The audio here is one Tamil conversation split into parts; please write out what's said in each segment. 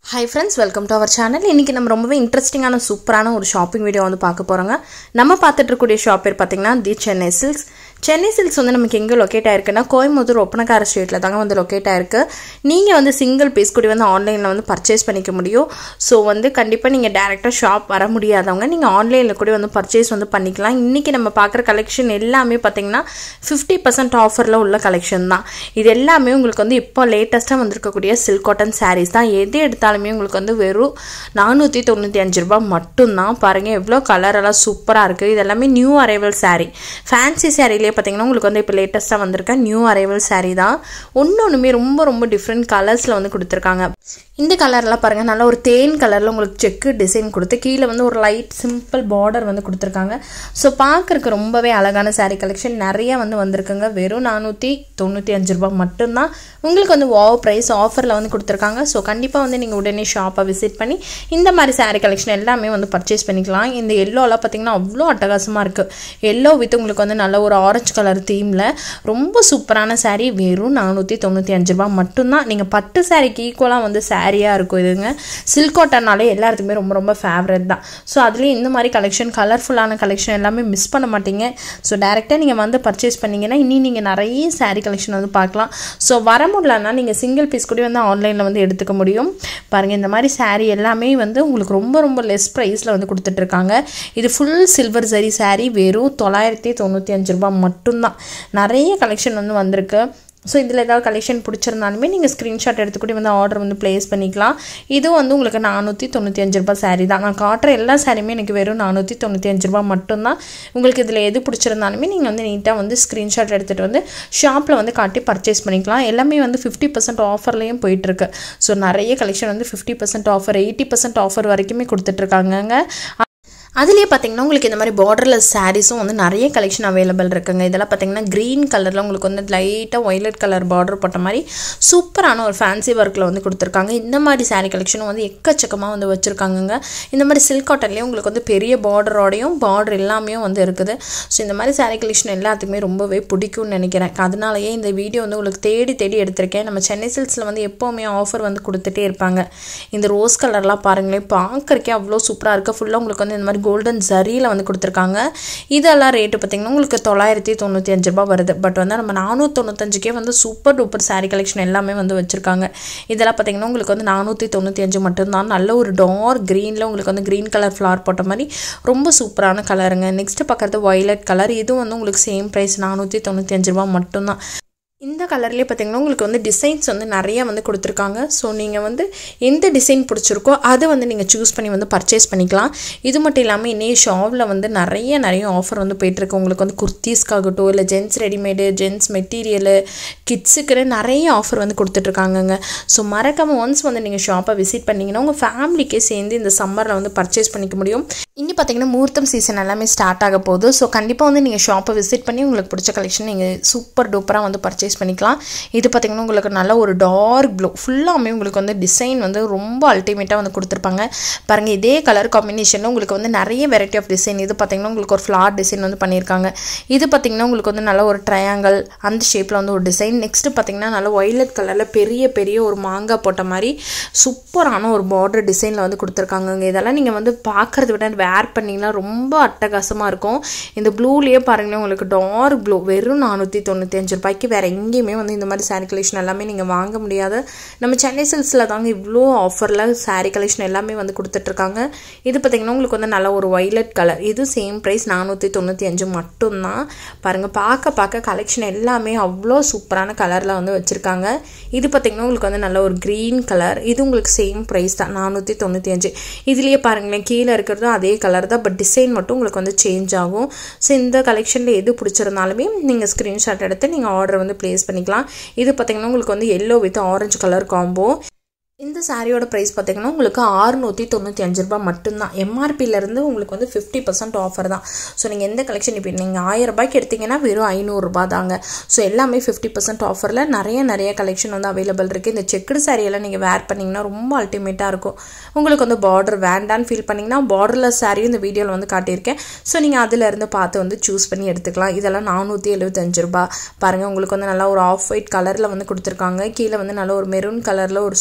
hi friends welcome to our channel இன்றைக்கி நம்ம ரொம்பவே இன்ட்ரெஸ்டிங்கான சூப்பரான ஒரு ஷாப்பிங் வீடியோ வந்து பார்க்க போகிறோங்க நம்ம பார்த்துட்டு இருக்கக்கூடிய ஷாப் பேர் பார்த்தீங்கன்னா the Chennai silks Chennai silks வந்து நமக்கு எங்கே லொக்கேட் ஆயிருக்குன்னா கோயம்புத்தூர் ஒப்பனக்கார ஸ்ட்ரீட்டில் தாங்க வந்து லொக்கேட் ஆயிருக்கு நீங்கள் வந்து சிங்கிள் பீஸ் கூட வந்து ஆன்லைனில் வந்து பர்ச்சேஸ் பண்ணிக்க முடியும் ஸோ வந்து கண்டிப்பாக நீங்கள் டேரெக்டாக ஷாப் வர முடியாதவங்க நீங்கள் ஆன்லைனில் கூட வந்து பர்ச்சேஸ் வந்து பண்ணிக்கலாம் இன்றைக்கி நம்ம பார்க்குற கலெக்ஷன் எல்லாமே பார்த்தீங்கன்னா ஃபிஃப்டி பர்சன்ட் ஆஃபரில் உள்ள கலெக்ஷன் தான் இது எல்லாமே உங்களுக்கு வந்து இப்போ லேட்டஸ்ட்டாக வந்திருக்கக்கூடிய சில்க் காட்டன் சாரீஸ் தான் எது எடுத்தாலுமே உங்களுக்கு வந்து வெறும் நானூற்றி தொண்ணூற்றி அஞ்சு ரூபாய் மட்டும்தான் பாருங்கள் எவ்வளோ கலர் எல்லாம் சூப்பராக இருக்குது இது எல்லாமே நியூ அரைவல் saree ஃபேன்சி சாரீலேயே பார்த்தீங்கன்னா உங்களுக்கு வந்து இப்போ லேட்டஸ்ட்டாக வந்திருக்க நியூ அரைவல் saree தான் ஒன்று ஒன்றுமே ரொம்ப ரொம்ப டிஃப்ரெண்ட் கலர்ஸில் வந்து கொடுத்துருக்காங்க இந்த கலர்லாம் பாருங்கள் நல்லா ஒரு தேன் கலரில் உங்களுக்கு செக்கு டிசைன் கொடுத்து கீழே வந்து ஒரு லைட் சிம்பிள் பார்டர் வந்து கொடுத்துருக்காங்க ஸோ பார்க்குறக்கு ரொம்பவே அழகான saree கலெக்ஷன் நிறைய வந்து வந்திருக்குங்க வெறும் நானூற்றி தொண்ணூற்றி அஞ்சு ரூபாய் மட்டும்தான் உங்களுக்கு வந்து வாவ் ப்ரைஸ் ஆஃபரில் வந்து கொடுத்துருக்காங்க ஸோ கண்டிப்பாக வந்து நீங்கள் உடனே ஷாப்பை விசிட் பண்ணி இந்த மாதிரி saree கலெக்ஷன் எல்லாமே வந்து பர்ச்சேஸ் பண்ணிக்கலாம் இந்த எல்லோலாம் பார்த்தீங்கன்னா அவ்வளோ அட்டகாசமாக இருக்குது எல்லோ வித் உங்களுக்கு வந்து நல்ல ஒரு ஆரஞ்சு கலர் தீமில் ரொம்ப சூப்பரான saree வெறும் நானூற்றி தொண்ணூற்றி அஞ்சு ரூபாய் மட்டும்தான் நீங்கள் பட்டு சாரிக்கு ஈக்குவலாக வந்து சாரியாக இருக்கும் இதுங்க சில்க் காட்டன்னாலே எல்லாத்துக்குமே ரொம்ப ரொம்ப ஃபேவரட் தான் ஸோ அதுலேயும் இந்த மாதிரி கலெக்ஷன் கலர்ஃபுல்லான கலெக்ஷன் எல்லாமே மிஸ் பண்ண மாட்டீங்க ஸோ டேரெக்டாக நீங்கள் வந்து பர்ச்சேஸ் பண்ணீங்கன்னா இனி நீங்கள் நிறைய saree கலெக்ஷன் வந்து பார்க்கலாம் ஸோ வர முடியலன்னா நீங்கள் சிங்கிள் பீஸ் கூட வந்து ஆன்லைனில் வந்து எடுத்துக்க முடியும் பாருங்கள் இந்த மாதிரி saree எல்லாமே வந்து உங்களுக்கு ரொம்ப ரொம்ப லெஸ் ப்ரைஸில் வந்து கொடுத்துட்ருக்காங்க இது ஃபுல் சில்வர் சரி saree வெறும் தொள்ளாயிரத்தி தொண்ணூற்றி அஞ்சு ரூபாய் மட்டும்தான் நிறைய கலெக்ஷன் வந்து வந்திருக்கு ஸோ இதில் ஏதாவது கலெக்ஷன் பிடிச்சிருந்தாலுமே நீங்கள் ஸ்க்ரீன்ஷாட் எடுத்துக்கூட வந்து ஆர்டர் வந்து ப்ளேஸ் பண்ணிக்கலாம் இது வந்து உங்களுக்கு நானூற்றி தொண்ணூற்றி அஞ்சு ரூபாய் saree தான் நான் காட்டுற எல்லா சாரியுமே எனக்கு வெறும் நானூற்றி தொண்ணூற்றி அஞ்சு ரூபாய் மட்டும்தான் உங்களுக்கு இதில் எது பிடிச்சிருந்தாலுமே நீங்கள் வந்து நீட்டாக வந்து ஸ்க்ரீன்ஷாட் எடுத்துகிட்டு வந்து ஷாப்பில் வந்து காட்டி பர்ச்சேஸ் பண்ணிக்கலாம் எல்லாமே வந்து ஃபிஃப்டி பர்சன்ட் ஆஃபர்லேயும் போயிட்டுருக்கு ஸோ நிறைய கலெக்ஷன் வந்து fifty percent offer eighty percent offer வரைக்குமே கொடுத்துட்ருக்காங்கங்க அதுலேயே பார்த்தீங்கன்னா உங்களுக்கு இந்த மாதிரி பார்டர்லெஸ் சாரீஸும் வந்து நிறைய கலெக்ஷன் அவைலபிள் இருக்குங்க இதெல்லாம் பார்த்தீங்கன்னா க்ரீன் கலரில் உங்களுக்கு வந்து லைட்டாக ஒய்லட் கலர் பார்டர் போட்ட மாதிரி சூப்பரான ஒரு ஃபேன்சி ஒர்க்கில் வந்து கொடுத்துருக்காங்க இந்த மாதிரி saree கலெக்ஷனும் வந்து எக்கச்சக்கமாக வந்து வச்சுருக்காங்கங்க இந்த மாதிரி சில்க் காட்டன்லேயே உங்களுக்கு வந்து பெரிய பார்டரோடையும் பார்டர் எல்லாமே வந்து இருக்குது ஸோ இந்த மாதிரி saree கலெக்ஷன் எல்லாத்துக்குமே ரொம்பவே பிடிக்கும்னு நினைக்கிறேன் அதனாலயே இந்த வீடியோ வந்து உங்களுக்கு தேடி தேடி எடுத்திருக்கேன் நம்ம சென்னை சில்க்ஸில் வந்து எப்போவுமே ஆஃபர் வந்து கொடுத்துட்டே இருப்பாங்க இந்த ரோஸ் கலர்லாம் பாருங்களேன் பார்க்கறக்கே அவ்வளோ சூப்பராக இருக்குது ஃபுல்லாக உங்களுக்கு வந்து இந்த மாதிரி கோல்டன் ஜரியில் வந்து கொடுத்துருக்காங்க இதெல்லாம் ரேட்டு பார்த்தீங்கன்னா உங்களுக்கு தொள்ளாயிரத்தி தொண்ணூற்றி அஞ்சு ரூபாய் வருது பட் வந்து நம்ம நானூற்றி தொண்ணூத்தஞ்சுக்கே வந்து சூப்பர் டூப்பர் saree கலெக்ஷன் எல்லாமே வந்து வச்சுருக்காங்க இதெல்லாம் பார்த்தீங்கன்னா உங்களுக்கு வந்து நானூற்றி தொண்ணூற்றி அஞ்சு மட்டும்தான் நல்ல ஒரு டார்க் க்ரீனில் உங்களுக்கு வந்து க்ரீன் கலர் ஃப்ளார் போட்ட மாதிரி ரொம்ப சூப்பரான கலருங்க நெக்ஸ்ட்டு பார்க்குறது வயலட் கலர் இதுவும் வந்து உங்களுக்கு சேம் ப்ரைஸ் நானூற்றி தொண்ணூற்றி அஞ்சு ரூபா மட்டும்தான் இந்த கலர்லேயே பார்த்தீங்கன்னா உங்களுக்கு வந்து டிசைன்ஸ் வந்து நிறைய வந்து கொடுத்துருக்காங்க ஸோ நீங்கள் வந்து எந்த டிசைன் பிடிச்சிருக்கோ அதை வந்து நீங்கள் சூஸ் பண்ணி வந்து பர்ச்சேஸ் பண்ணிக்கலாம் இது மட்டும் இல்லாமல் இன்னைய ஷாப்பில் வந்து நிறைய நிறைய ஆஃபர் வந்து போயிட்டுருக்கு உங்களுக்கு வந்து குர்த்தீஸ்க்காகட்டும் இல்லை ஜென்ஸ் ரெடிமேடு ஜென்ஸ் மெட்டீரியலு கிட்ஸுக்குன்னு நிறைய ஆஃபர் வந்து கொடுத்துட்ருக்காங்கங்க ஸோ மறக்காமல் ஒன்ஸ் வந்து நீங்கள் ஷாப்பை விசிட் பண்ணிங்கன்னா உங்கள் ஃபேமிலிக்கே சேர்ந்து இந்த சம்மரில் வந்து பர்ச்சேஸ் பண்ணிக்க முடியும் இனி பார்த்தீங்கன்னா முகூர்த்தம் சீசன் எல்லாமே ஸ்டார்ட் ஆக போகுது ஸோ கண்டிப்பாக வந்து நீங்கள் ஷாப்பை விசிட் பண்ணி உங்களுக்கு பிடிச்ச கலெக்ஷன் நீங்கள் சூப்பர் டூப்பராக வந்து பர்ச்சேஸ் பண்ணிக்கலாம் இது பார்த்தீங்கன்னா உங்களுக்கு நல்ல ஒரு டார்க் ப்ளூ ஃபுல்லாமே உங்களுக்கு வந்து டிசைன் வந்து ரொம்ப அல்டிமேட்டாக வந்து கொடுத்துருப்பாங்க பாருங்கள் இதே கலர் காம்பினேஷனில் உங்களுக்கு வந்து நிறைய வெரைட்டி ஆஃப் டிசைன் இது பார்த்தீங்கன்னா உங்களுக்கு ஒரு ஃப்ளார் டிசைன் வந்து பண்ணியிருக்காங்க இது பார்த்தீங்கன்னா உங்களுக்கு வந்து நல்ல ஒரு ட்ரையாங்கிள் அந்த ஷேப்பில் வந்து ஒரு டிசைன் நெக்ஸ்ட்டு பார்த்தீங்கன்னா நல்ல ஒய்லட் கலரில் பெரிய பெரிய ஒரு மாங்காய் போட்ட மாதிரி சூப்பரான ஒரு பார்டர் டிசைனில் வந்து கொடுத்துருக்காங்க இதெல்லாம் நீங்கள் வந்து பார்க்குறத விட வேர் பண்ணிங்கன்னா ரொம்ப அட்டகாசமாக இருக்கும் இந்த ப்ளூலேயே பாருங்களேன் உங்களுக்கு டார்க் ப்ளூ வெறும் நானூற்றி தொண்ணூற்றி அஞ்சு ரூபாய்க்கு வேறு எங்கேயுமே வந்து இந்த மாதிரி saree கலெக்ஷன் எல்லாமே நீங்கள் வாங்க முடியாது நம்ம சென்னை சில்க்ஸில் தாங்க இவ்வளோ ஆஃபரில் saree கலெக்ஷன் எல்லாமே வந்து கொடுத்துட்ருக்காங்க இது பார்த்திங்கன்னா உங்களுக்கு வந்து நல்ல ஒரு ஒய்லட் கலர் இது சேம் ப்ரைஸ் நானூற்றி தொண்ணூற்றி அஞ்சு மட்டும்தான் பாருங்கள் பார்க்க பார்க்க கலெக்ஷன் எல்லாமே அவ்வளோ சூப்பரான கலரில் வந்து வச்சுருக்காங்க இது பார்த்திங்கன்னா உங்களுக்கு வந்து நல்ல ஒரு க்ரீன் கலர் இது உங்களுக்கு சேம் ப்ரைஸ் தான் நானூற்றி தொண்ணூற்றி அஞ்சு இதுலேயே பாருங்களேன் கீழே இருக்கிறதும் அதே கலர் தான் பட் டிசைன் மட்டும் உங்களுக்கு வந்து சேஞ்ச் ஆகும் ஸோ இந்த கலெக்ஷனில் எது பிடிச்சிருந்தாலுமே நீங்கள் ஸ்க்ரீன்ஷாட் எடுத்து நீங்கள் ஆர்டர் வந்து ப்ளேஸ் பண்ணிக்கலாம் இது பார்த்தீங்கன்னா உங்களுக்கு வந்து yellow with orange colour combo இந்த சாரியோட ப்ரைஸ் பார்த்தீங்கன்னா உங்களுக்கு ஆறுநூற்றி தொண்ணூற்றி அஞ்சு ரூபாய் மட்டும்தான் எம்ஆர்பியிலேருந்து உங்களுக்கு வந்து ஃபிஃப்டி பர்சன்ட் ஆஃபர் தான் ஸோ நீங்கள் எந்த கலெக்ஷன் இப்போ நீங்கள் ஆயிரம் ரூபாய்க்கு எடுத்தீங்கன்னா வெறும் ஐநூறுரூபா தாங்க ஸோ எல்லாமே ஃபிஃப்டி பர்சன்ட் ஆஃபரில் நிறைய நிறைய கலெக்ஷன் வந்து அவைலபிள் இருக்குது இந்த செக்குடு சாரியெல்லாம் நீங்கள் வேர் பண்ணிங்கன்னா ரொம்ப அல்டிமேட்டாக இருக்கும் உங்களுக்கு வந்து பார்டர் வேண்டான்னு ஃபீல் பண்ணிங்கன்னா பார்டர்லெஸ் சாரியும் இந்த வீடியோவில் வந்து காட்டியிருக்கேன் ஸோ நீங்கள் அதிலேருந்து பார்த்து வந்து சூஸ் பண்ணி எடுத்துக்கலாம் இதெல்லாம் நானூற்றி எழுபத்தஞ்சு ரூபா பாருங்கள் உங்களுக்கு வந்து நல்லா ஒரு ஆஃப் ஒயிட் கலரில் வந்து கொடுத்துருக்காங்க கீழே வந்து நல்ல ஒரு மெரூன் கலரில் ஒரு சூப்பர்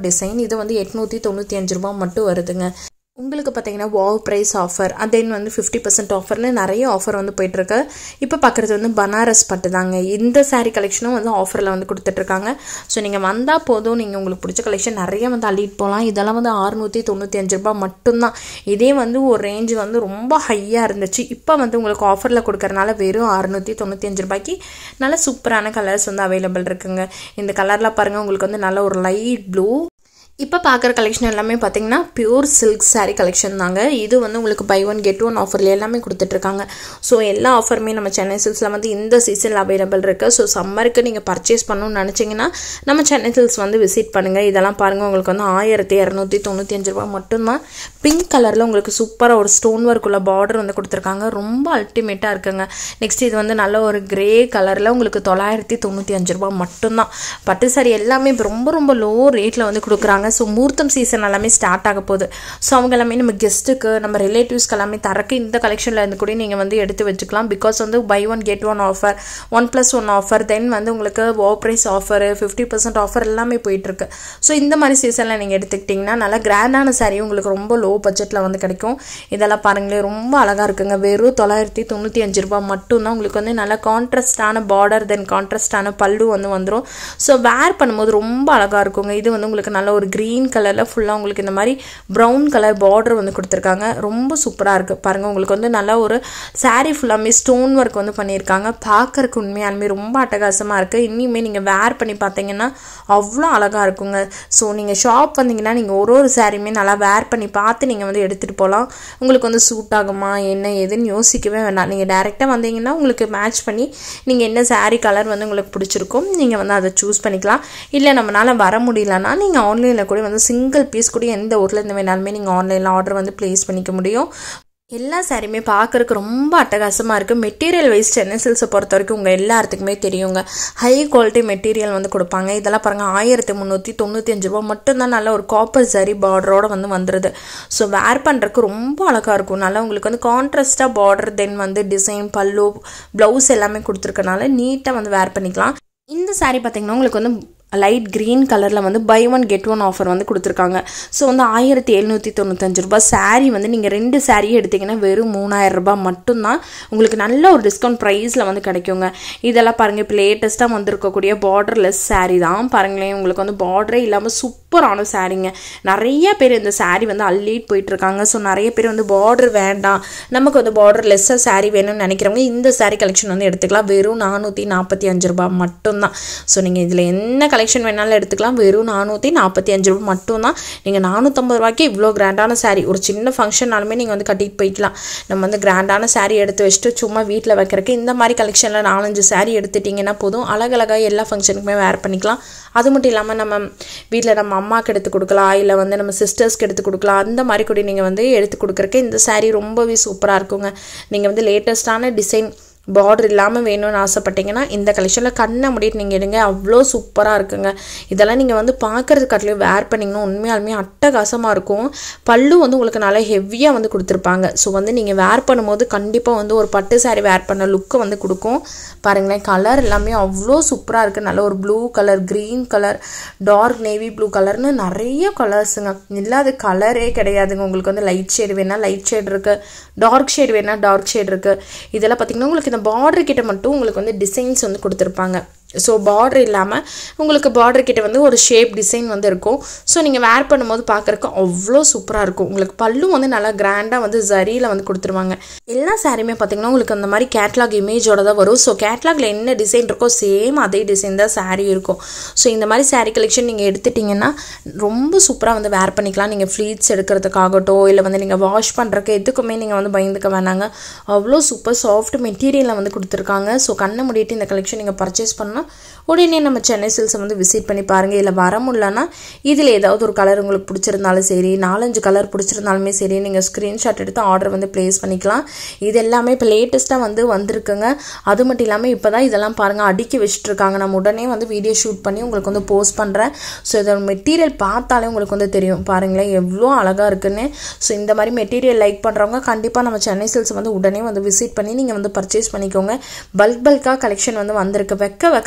டிசைன் இது வந்து எட்நூற்றி தொண்ணூற்றி அஞ்சு ரூபா மட்டும் வருதுங்க உங்களுக்கு பார்த்தீங்கன்னா வாவ் ப்ரைஸ் ஆஃபர் தென் வந்து ஃபிஃப்டி பர்சன்ட் ஆஃபர்னு நிறைய ஆஃபர் வந்து போயிட்டுருக்கு இப்போ பார்க்குறது வந்து பனாரஸ் பட்டு தாங்க இந்த saree கலெக்ஷனும் வந்து ஆஃபரில் வந்து கொடுத்துட்ருக்காங்க ஸோ நீங்கள் வந்தால் போதும் நீங்கள் உங்களுக்கு பிடிச்ச கலெக்ஷன் நிறைய வந்து அள்ளிட்டு போகலாம் இதெல்லாம் வந்து அறுநூற்றி தொண்ணூற்றி அஞ்சு ரூபாய் மட்டும்தான் இதே வந்து ஒரு ரேஞ்சு வந்து ரொம்ப ஹையாக இருந்துச்சு இப்போ வந்து உங்களுக்கு ஆஃபரில் கொடுக்கறனால வெறும் அறுநூற்றி தொண்ணூற்றி அஞ்சு ரூபாய்க்கு நல்ல சூப்பரான கலர்ஸ் வந்து அவைலபிள் இருக்குங்க இந்த கலரில் பாருங்கள் உங்களுக்கு வந்து நல்ல ஒரு லைட் ப்ளூ இப்போ பார்க்குற கலெக்ஷன் எல்லாமே பார்த்தீங்கன்னா பியூர் சில்க் saree கலெக்ஷன் தாங்க இது வந்து உங்களுக்கு பை ஒன் கெட் ஒன் ஆஃபரில் எல்லாமே கொடுத்துட்ருக்காங்க ஸோ எல்லா ஆஃபருமே நம்ம சென்னை சில்க்ஸில் வந்து இந்த சீசனில் அவைலபிள் இருக்குது ஸோ சம்மருக்கு நீங்கள் பர்ச்சேஸ் பண்ணணும்னு நினச்சிங்கன்னா நம்ம சென்னை சில்க்ஸ் வந்து விசிட் பண்ணுங்கள் இதெல்லாம் பாருங்கள் உங்களுக்கு வந்து ஆயிரத்தி இரநூத்தி தொண்ணூற்றி அஞ்சு ரூபா மட்டும்தான் பிங்க் கலரில் உங்களுக்கு சூப்பராக ஒரு ஸ்டோன் ஒர்க் உள்ள பார்டர் வந்து கொடுத்துருக்காங்க ரொம்ப அல்டிமேட்டாக இருக்குங்க நெக்ஸ்ட் இது வந்து நல்ல ஒரு கிரே கலரில் உங்களுக்கு தொள்ளாயிரத்தி தொண்ணூற்றி அஞ்சு ரூபா மட்டும்தான் பட்டு சாரி எல்லாமே இப்ப ரொம்ப ரொம்ப லோ ரேட்டில் வந்து கொடுக்குறாங்க ஸோ மூர்த்தம் சீசன் எல்லாமே ஸ்டார்ட் ஆக போகுது ஸோ அவங்க எல்லாமே நம்ம கெஸ்ட்டுக்கு நம்ம ரிலேட்டிவ்ஸ்க்கு எல்லாமே தரக்கு இந்த கலெக்ஷனில் இருந்து கூட நீங்கள் வந்து எடுத்து வச்சுக்கலாம் பிகாஸ் வந்து buy one get one offer one plus one offer then வந்து உங்களுக்கு ஓ price offer fifty percent offer எல்லாமே போயிட்டுருக்கு ஸோ இந்த மாதிரி சீசனில் நீங்கள் எடுத்துக்கிட்டிங்கன்னா நல்லா கிராண்டான saree உங்களுக்கு ரொம்ப லோ பட்ஜெட்டில் வந்து கிடைக்கும் இதெல்லாம் பாருங்களேன் ரொம்ப அழகாக இருக்குங்க வெறும் தொள்ளாயிரத்தி தொண்ணூற்றி அஞ்சு ரூபாய் மட்டும்தான் உங்களுக்கு வந்து நல்லா கான்ட்ராஸ்டான பார்டர் தென் கான்ட்ராஸ்டான பல்லு வந்து வந்துடும் ஸோ வேர் பண்ணும்போது ரொம்ப அழகாக இருக்குங்க இது வந்து உங்களுக்கு நல்ல ஒரு க்ரீன் கலரில் ஃபுல்லாக உங்களுக்கு இந்த மாதிரி ப்ரௌன் கலர் பார்டர் வந்து கொடுத்துருக்காங்க ரொம்ப சூப்பராக இருக்குது பாருங்கள் உங்களுக்கு வந்து நல்லா ஒரு saree ஃபுல்லாமே ஸ்டோன் ஒர்க் வந்து பண்ணியிருக்காங்க பார்க்கறக்கு உண்மையாலுமே ரொம்ப அட்டகாசமாக இருக்குது இன்னுமே நீங்கள் வேர் பண்ணி பார்த்தீங்கன்னா அவ்வளோ அழகாக இருக்குங்க ஸோ நீங்கள் ஷாப் வந்தீங்கன்னா நீங்கள் ஒரு ஒரு சாரியுமே நல்லா வேர் பண்ணி பார்த்து நீங்கள் வந்து எடுத்துகிட்டு போகலாம் உங்களுக்கு வந்து சூட் ஆகுமா என்ன ஏதுன்னு யோசிக்கவே வேண்டாம் நீங்கள் டேரெக்டாக வந்தீங்கன்னா உங்களுக்கு மேட்ச் பண்ணி நீங்கள் என்ன saree கலர் வந்து உங்களுக்கு பிடிச்சிருக்கும் நீங்கள் வந்து அதை சூஸ் பண்ணிக்கலாம் இல்லை நம்மளால வர முடியலன்னா நீங்கள் ஆன்லைனில் கூட வந்து சிங்கிள் பீஸ் கூட எந்த ஊர்லேருந்து வேணாலுமே நீங்கள் ஆன்லைனில் ஆர்டர் வந்து ப்ளேஸ் பண்ணிக்க முடியும் எல்லா சாரியுமே பார்க்கறக்கு ரொம்ப அட்டகாசமாக இருக்குது மெட்டீரியல் வைஸ் சென்னை சில்ஸை பொறுத்த வரைக்கும் உங்கள் எல்லாத்துக்குமே தெரியுங்க ஹை குவாலிட்டி மெட்டீரியல் வந்து கொடுப்பாங்க இதெல்லாம் பாருங்கள் ஆயிரத்தி முந்நூற்றி தொண்ணூற்றி அஞ்சு ரூபா மட்டும்தான் நல்ல ஒரு காப்பர் சரி பார்டரோட வந்து வந்துடுது ஸோ வேர் பண்ணுறதுக்கு ரொம்ப அழகாக இருக்கும் நல்லா உங்களுக்கு வந்து கான்ட்ராஸ்டாக பார்டர் தென் வந்து டிசைன் பல்லு ப்ளவுஸ் எல்லாமே கொடுத்துருக்கனால நீட்டாக வந்து வேர் பண்ணிக்கலாம் இந்த saree பார்த்தீங்கன்னா உங்களுக்கு வந்து லைட் க்ரீன் கலரில் வந்து buy one get one offer வந்து கொடுத்துருக்காங்க ஸோ வந்து ஆயிரத்தி எழுநூற்றி தொண்ணூத்தஞ்சு ரூபாய் saree வந்து நீங்கள் ரெண்டு சாரியும் எடுத்தீங்கன்னா வெறும் மூணாயிரம் ரூபாய் மட்டும்தான் உங்களுக்கு நல்ல ஒரு டிஸ்கவுண்ட் ப்ரைஸில் வந்து கிடைக்குங்க இதெல்லாம் பாருங்கள் இப்போ லேட்டஸ்ட்டாக வந்திருக்கக்கூடிய பார்டர்லெஸ் saree தான் பாருங்களேன் உங்களுக்கு வந்து பார்டரே இல்லாமல் சூப்பரான சாரீங்க நிறைய பேர் இந்த saree வந்து அள்ளிட்டு போயிட்டு இருக்காங்க ஸோ நிறைய பேர் வந்து பார்டர் வேண்டாம் நமக்கு வந்து பார்டர் லெஸ்ஸாக saree வேணும்னு நினைக்கிறவங்க இந்த saree கலெக்ஷன் வந்து எடுத்துக்கலாம் வெறும் நானூற்றி நாற்பத்தி அஞ்சு ரூபாய் மட்டும்தான் ஸோ நீங்கள் இதில் என்ன கலெக்ஷன் வேணாலும் எடுத்துக்கலாம் வெறும் நானூற்றி நாற்பத்தி அஞ்சு ரூபாய் மட்டும்தான் நீங்கள் நானூற்றம்பது ரூபாய்க்கு இவ்வளோ கிராண்டான saree ஒரு சின்ன ஃபங்க்ஷனாலுமே நீங்கள் வந்து கட்டிட்டு போய்க்கலாம் நம்ம வந்து கிராண்டான saree எடுத்து வச்சுட்டு சும்மா வீட்டில் வைக்கிறதுக்கு இந்த மாதிரி கலெக்ஷனில் நாலஞ்சு saree எடுத்துட்டிங்கன்னா போதும் அழகழகாக எல்லா ஃபங்க்ஷனுக்குமே வேர் பண்ணிக்கலாம் அது மட்டும் இல்லாமல் நம்ம வீட்டில் நம்ம அம்மாவுக்கு எடுத்து கொடுக்கலாம் இல்லை வந்து நம்ம சிஸ்டர்ஸ்க்கு எடுத்து கொடுக்கலாம் அந்த மாதிரி கூட நீங்கள் வந்து எடுத்து கொடுக்குறக்கு இந்த saree ரொம்பவே சூப்பராக இருக்குங்க நீங்கள் வந்து லேட்டஸ்ட்டான டிசைன் பார்டர் இல்லாமல் வேணும்னு ஆசைப்பட்டீங்கன்னா இந்த கலெக்ஷனில் கண்ணை மூடிட்டு நீங்கள் எடுங்க அவ்வளோ சூப்பராக இருக்குங்க இதெல்லாம் நீங்கள் வந்து பார்க்குறது காட்டிலையும் வேர் பண்ணிங்கன்னா உண்மையாலுமே அட்டகாசமாக இருக்கும் பல்லு வந்து உங்களுக்கு நல்லா ஹெவியாக வந்து கொடுத்துருப்பாங்க ஸோ வந்து நீங்கள் வேர் பண்ணும்போது கண்டிப்பாக வந்து ஒரு பட்டு saree வேர் பண்ண லுக்கை வந்து கொடுக்கும் பாருங்களேன் கலர் எல்லாமே அவ்வளோ சூப்பராக இருக்குது நல்ல ஒரு blue colour green colour dark navy blue கலர்னு நிறைய கலர்ஸுங்க இல்லாத கலரே கிடையாதுங்க உங்களுக்கு வந்து லைட் ஷேடு வேணால் லைட் ஷேட் இருக்குது டார்க் ஷேட் வேணால் டார்க் ஷேட் இருக்குது இதெல்லாம் பார்த்தீங்கன்னா உங்களுக்கு இந்த பார்டர் கிட்ட மட்டும் உங்களுக்கு வந்து டிசைன்ஸ் வந்து கொடுத்துருப்பாங்க ஸோ பார்டர் இல்லாமல் உங்களுக்கு பார்டர் கிட்ட வந்து ஒரு ஷேப் டிசைன் வந்து இருக்கும் ஸோ நீங்கள் வேர் பண்ணும்போது பார்க்குறக்கு அவ்வளோ சூப்பராக இருக்கும் உங்களுக்கு பல்லு வந்து நல்லா கிராண்டாக வந்து ஜரியில் வந்து கொடுத்துருவாங்க எல்லா சாரியுமே பார்த்தீங்கன்னா உங்களுக்கு அந்த மாதிரி கேட்லாக் இமேஜோட தான் வரும் ஸோ கேட்லாகில் என்ன டிசைன் இருக்கோ சேம் அதே டிசைன் தான் saree இருக்கும் ஸோ இந்த மாதிரி saree கலெக்ஷன் நீங்கள் எடுத்துட்டிங்கன்னா ரொம்ப சூப்பராக வந்து வேர் பண்ணிக்கலாம் நீங்கள் ஃப்ளீட்ஸ் எடுக்கிறதுக்காகட்டும் இல்லை வந்து நீங்கள் வாஷ் பண்ணுறக்கு எதுக்குமே நீங்கள் வந்து பயந்துக்க வேணாங்க அவ்வளோ சூப்பர் சாஃப்ட் மெட்டீரியலில் வந்து கொடுத்துருக்காங்க ஸோ கண்ணை மூடிட்டு இந்த கலெக்ஷன் நீங்கள் பர்ச்சேஸ் பண்ணால் உடனே நம்ம சென்னை சில்ஸை வந்து விசிட் பண்ணி பாருங்கள் இல்லை வர முடியலன்னா இதில் ஏதாவது ஒரு கலர் உங்களுக்கு பிடிச்சிருந்தாலும் சரி நாலஞ்சு கலர் பிடிச்சிருந்தாலுமே சரி நீங்கள் ஸ்க்ரீன்ஷாட் எடுத்து ஆர்டர் வந்து ப்ளேஸ் பண்ணிக்கலாம் இது எல்லாமே இப்போ லேட்டஸ்ட்டாக வந்து வந்திருக்குங்க அது மட்டும் இல்லாமல் இப்போ தான் இதெல்லாம் பாருங்கள் அடுக்கி வச்சுட்டு இருக்காங்க நம்ம உடனே வந்து வீடியோ ஷூட் பண்ணி உங்களுக்கு வந்து போஸ்ட் பண்ணுறேன் ஸோ இதோட மெட்டீரியல் பார்த்தாலே உங்களுக்கு வந்து தெரியும் பாருங்களேன் எவ்வளோ அழகாக இருக்குன்னு ஸோ இந்த மாதிரி மெட்டீரியல் லைக் பண்ணுறவங்க கண்டிப்பாக நம்ம சென்னை சில்ஸ் வந்து உடனே வந்து விசிட் பண்ணி நீங்கள் வந்து பர்ச்சேஸ் பண்ணிக்கோங்க பல்க் பல்காக கலெக்ஷன் வந்து வந்திருக்கு வெக்க வெக்க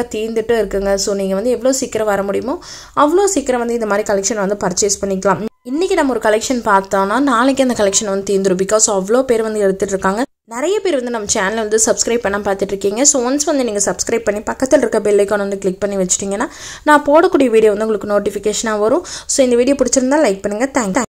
ஸ்டாக்காக தீர்ந்துட்டு இருக்குங்க ஸோ நீங்கள் வந்து எவ்வளோ சீக்கிரம் வர முடியுமோ அவ்வளோ சீக்கிரம் வந்து இந்த மாதிரி கலெக்ஷன் வந்து பர்ச்சேஸ் பண்ணிக்கலாம் இன்றைக்கி நம்ம ஒரு கலெக்ஷன் பார்த்தோம்னா நாளைக்கு அந்த கலெக்ஷன் வந்து தீர்ந்துடும் பிகாஸ் அவ்வளோ பேர் வந்து எடுத்துகிட்டு இருக்காங்க நிறைய பேர் வந்து நம்ம சேனலை வந்து சப்ஸ்கிரைப் பண்ண பார்த்துட்டு இருக்கீங்க ஸோ ஒன்ஸ் வந்து நீங்கள் சப்ஸ்கிரைப் பண்ணி பக்கத்தில் இருக்க பெல் ஐக்கான் வந்து கிளிக் பண்ணி வச்சிட்டிங்கன்னா நான் போடக்கூடிய வீடியோ வந்து உங்களுக்கு நோட்டிஃபிகேஷனாக வரும் ஸோ இந்த வீடியோ பிடிச்சிருந்தா லைக் பண்ணுங்கள் தேங்க்